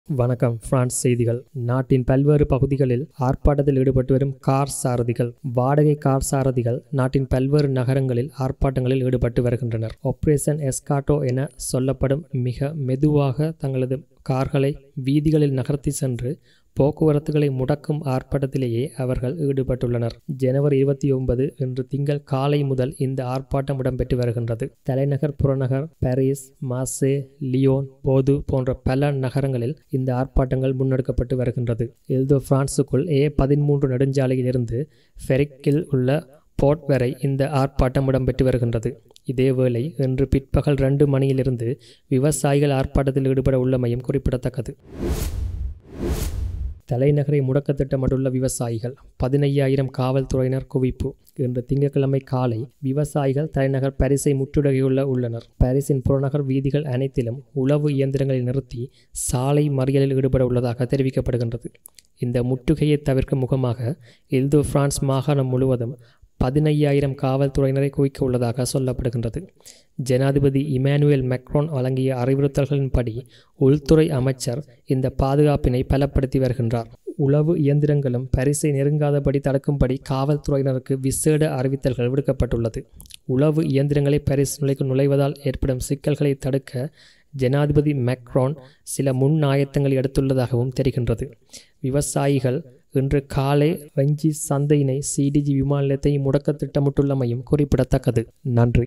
வணக்கம் பிரான்ஸ் செய்திகள் நாட்டின் பல்வேறு பகுதிகளில் ஆர்ப்பாட்டத்தில் ஈடுபட்டு வரும் கார் சாரதிகள் வாடகை கார் சாரதிகள் நாட்டின் பல்வேறு நகரங்களில் ஆர்ப்பாட்டங்களில் ஈடுபட்டு வருகின்றனர் ஆபரேஷன் எஸ்காட்டோ என சொல்லப்படும் மிக மெதுவாக தங்களது கார்களை வீதிகளில் நகர்த்தி சென்று போக்குவரத்துகளை முடக்கும் ஆர்ப்பாட்டத்திலேயே அவர்கள் ஈடுபட்டுள்ளனர் ஜனவரி இருபத்தி ஒன்பது இன்று திங்கள் காலை முதல் இந்த ஆர்ப்பாட்டம் இடம்பெற்று வருகின்றது தலைநகர் புறநகர் பாரிஸ் மாசே லியோன் போது போன்ற பல நகரங்களில் இந்த ஆர்ப்பாட்டங்கள் முன்னெடுக்கப்பட்டு வருகின்றது எல்தோ பிரான்சுக்குள் ஏ பதிமூன்று நெடுஞ்சாலையில் இருந்து ஃபெரிக்கில் உள்ள போர்ட் வரை இந்த ஆர்ப்பாட்டம் இடம்பெற்று வருகின்றது இதேவேளை இன்று பிற்பகல் ரெண்டு மணியிலிருந்து விவசாயிகள் ஆர்ப்பாட்டத்தில் ஈடுபட உள்ளமையும் குறிப்பிடத்தக்கது தலைநகரை முடக்க திட்டமிட்டுள்ள விவசாயிகள் பதினையாயிரம் காவல்துறையினர் குவிப்பு இன்று திங்கட்கிழமை காலை விவசாயிகள் தலைநகர் பாரிஸை முற்றுகையுள்ள உள்ளனர் பாரிஸின் புறநகர் வீதிகள் அனைத்திலும் உளவு இயந்திரங்களை நிறுத்தி சாலை மறியலில் ஈடுபட உள்ளதாக தெரிவிக்கப்படுகின்றது இந்த முற்றுகையை தவிர்க்கும் முகமாக எல்தோ பிரான்ஸ் மாகாணம் முழுவதும் பதினையாயிரம் காவல்துறையினரை குவிக்க உள்ளதாக சொல்லப்படுகின்றது ஜனாதிபதி இமானுவேல் மெக்ரோன் வழங்கிய அறிவுறுத்தல்களின்படி உள்துறை அமைச்சர் இந்த பாதுகாப்பினை பலப்படுத்தி வருகின்றார் உளவு இயந்திரங்களும் பரிசை நெருங்காதபடி தடுக்கும்படி காவல்துறையினருக்கு விசேட அறிவித்தல்கள் விடுக்கப்பட்டுள்ளது உளவு இயந்திரங்களை பரிஸ் நிலைக்கு நுழைவதால் ஏற்படும் சிக்கல்களை தடுக்க ஜனாதிபதி மெக்ரோன் சில முன் ஆயத்தங்களை எடுத்துள்ளதாகவும் தெரிகின்றது விவசாயிகள் இன்று காலை ரஞ்சி சந்தையினை சிடிஜி விமான நிலையத்தை முடக்க திட்டமிட்டுள்ளமையும் குறிப்பிடத்தக்கது நன்றி